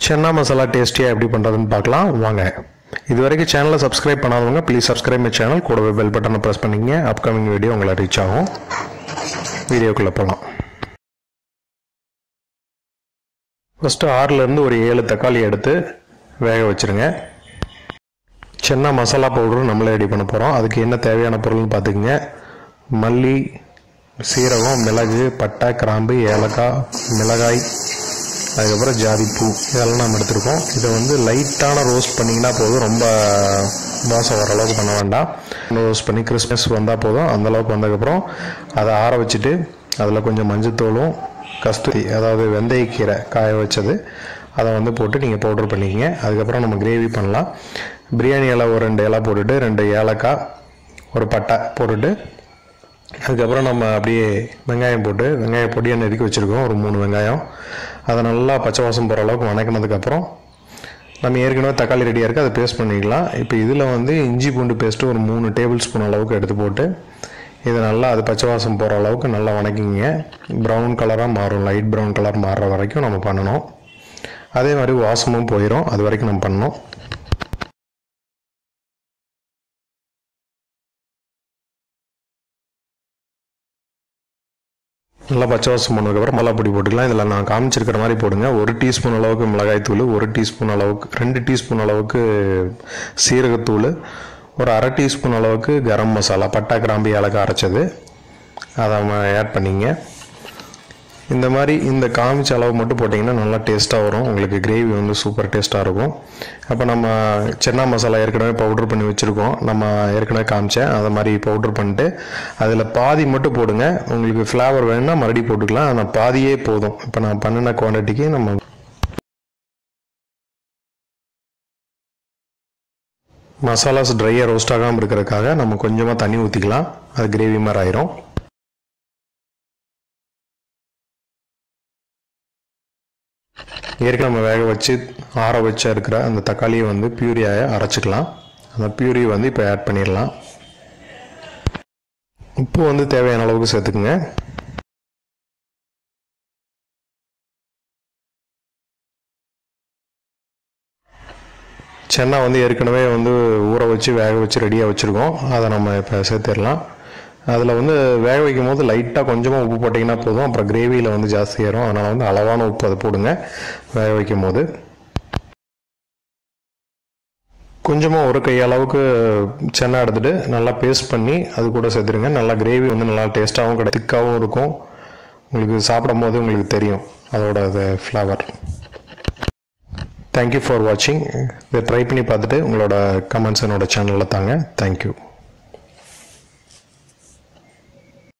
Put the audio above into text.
சென்னா மசாலா டேஸ்டியாக எப்படி பண்ணுறதுன்னு பார்க்கலாம் வாங்க இது வரைக்கும் சேனலை சப்ஸ்கிரைப் பண்ணாதவங்க ப்ளீஸ் சப்ஸ்கிரைப் மை சேனல் கூடவே பெல் பட்டனை ப்ரெஸ் பண்ணிங்க அப்கமிங் வீடியோ உங்களை ரீச் ஆகும் வீடியோக்குள்ளே போகலாம் ஃபஸ்ட்டு ஆறுலேருந்து ஒரு ஏழு தக்காளி எடுத்து வேக வச்சுருங்க சென்னா மசாலா பவுடரும் நம்மளே ரெடி பண்ண போகிறோம் அதுக்கு என்ன தேவையான பொருள்னு பார்த்துக்குங்க மல்லி சீரகம் மிளகு பட்டை கிராம்பு ஏலக்காய் மிளகாய் அதுக்கப்புறம் ஜாதிப்பூ இதெல்லாம் நம்ம எடுத்திருக்கோம் இதை வந்து லைட்டான ரோஸ்ட் பண்ணிங்கன்னா போதும் ரொம்ப வாசம் வர அளவுக்கு பண்ண வேண்டாம் ரோஸ்ட் பண்ணி கிறிஸ்மஸ் வந்தால் போதும் அந்த அளவுக்கு வந்ததுக்கப்புறம் அதை ஆற வச்சுட்டு அதில் கொஞ்சம் மஞ்சத்தூளும் கஸ்தூரி அதாவது வெந்தயக்கீரை காய வச்சது அதை வந்து போட்டு நீங்கள் பவுடர் பண்ணிக்கங்க அதுக்கப்புறம் நம்ம கிரேவி பண்ணலாம் பிரியாணி இலை ஒரு ரெண்டு இலை போட்டுட்டு ரெண்டு ஏலக்காய் ஒரு பட்டை போட்டுட்டு அதுக்கப்புறம் நம்ம அப்படியே வெங்காயம் போட்டு வெங்காய பொடியை நறுக்கி வச்சுருக்கோம் ஒரு மூணு வெங்காயம் அதை நல்லா பச்சை வாசம் போகிற அளவுக்கு வணக்கினதுக்கப்புறம் நம்ம ஏற்கனவே தக்காளி ரெடியாக இருக்குது அதை பேஸ்ட் பண்ணிக்கலாம் இப்போ இதில் வந்து இஞ்சி பூண்டு பேஸ்ட்டு ஒரு மூணு டேபிள் ஸ்பூன் அளவுக்கு எடுத்து போட்டு இது நல்லா அது பச்சை வாசம் போகிற அளவுக்கு நல்லா வணக்கிங்க ப்ரௌன் கலராக மாறும் லைட் ப்ரௌன் கலர் மாறுற வரைக்கும் நம்ம பண்ணணும் அதே மாதிரி வாசமும் போயிடும் அது வரைக்கும் நம்ம பண்ணணும் நல்லா பச்சை வாசம் போனதுக்கப்புறம் மிளகா பொடி போட்டுக்கலாம் இதில் நான் காமிச்சிருக்கிற மாதிரி போடுங்க ஒரு டீஸ்பூன் அளவுக்கு மிளகாய் தூள் ஒரு டீஸ்பூன் அளவுக்கு ரெண்டு டீஸ்பூன் அளவுக்கு சீரகத்தூள் ஒரு அரை டீஸ்பூன் அளவுக்கு கரம் மசாலா பட்டா கிராம்பு ஏலக்காய் அரைச்சது அதை ஆட் பண்ணிங்க இந்த மாதிரி இந்த காமிச்ச அளவு மட்டும் போட்டிங்கன்னா நல்லா டேஸ்ட்டாக வரும் உங்களுக்கு கிரேவி வந்து சூப்பர் டேஸ்ட்டாக இருக்கும் அப்போ நம்ம சென்னா மசாலா ஏற்கனவே பவுட்ரு பண்ணி வச்சுருக்கோம் நம்ம ஏற்கனவே காமிச்சேன் அதை மாதிரி பவுட்ரு பண்ணிட்டு அதில் பாதி மட்டும் போடுங்க உங்களுக்கு ஃப்ளேவர் வேணும்னா மறுபடியும் போட்டுக்கலாம் ஆனால் பாதியே போதும் இப்போ நான் பண்ணின குவான்டிட்டிக்கு நம்ம மசாலாஸ் ட்ரையாக ரோஸ்ட் ஆகாமல் இருக்கிறதுக்காக நம்ம கொஞ்சமாக தண்ணி ஊற்றிக்கலாம் அது கிரேவி மாதிரி ஆயிரும் ஏற்கனவே நம்ம வேக வச்சு ஆற வச்சா இருக்கிற அந்த தக்காளியை வந்து பியூரியாக அரைச்சிக்கலாம் அந்த பியூரி வந்து இப்போ ஆட் பண்ணிடலாம் உப்பு வந்து தேவையான அளவுக்கு சேர்த்துக்குங்க சென்னா வந்து ஏற்கனவே வந்து ஊற வச்சு வேக வச்சு ரெடியாக வச்சுருக்கோம் அதை நம்ம இப்போ சேர்த்துடலாம் அதில் வந்து வேக வைக்கும் போது லைட்டாக கொஞ்சமாக உப்பு போட்டிங்கன்னா போதும் அப்புறம் கிரேவியில் வந்து ஜாஸ்தி ஏறும் அதனால் வந்து அளவான உப்பு அதை போடுங்க வேக வைக்கும் போது கொஞ்சமாக ஒரு கை அளவுக்கு சென்னா எடுத்துகிட்டு நல்லா பேஸ்ட் பண்ணி அது கூட சேர்த்துருங்க நல்லா கிரேவி வந்து நல்லா டேஸ்ட்டாகவும் கிடை திக்காகவும் இருக்கும் உங்களுக்கு சாப்பிடும் போது உங்களுக்கு தெரியும் அதோட அது ஃப்ளேவர் தேங்க்யூ ஃபார் வாட்சிங் இதை ட்ரை பண்ணி பார்த்துட்டு உங்களோட கமெண்ட்ஸ் என்னோட சேனலில் தாங்க தேங்க்யூ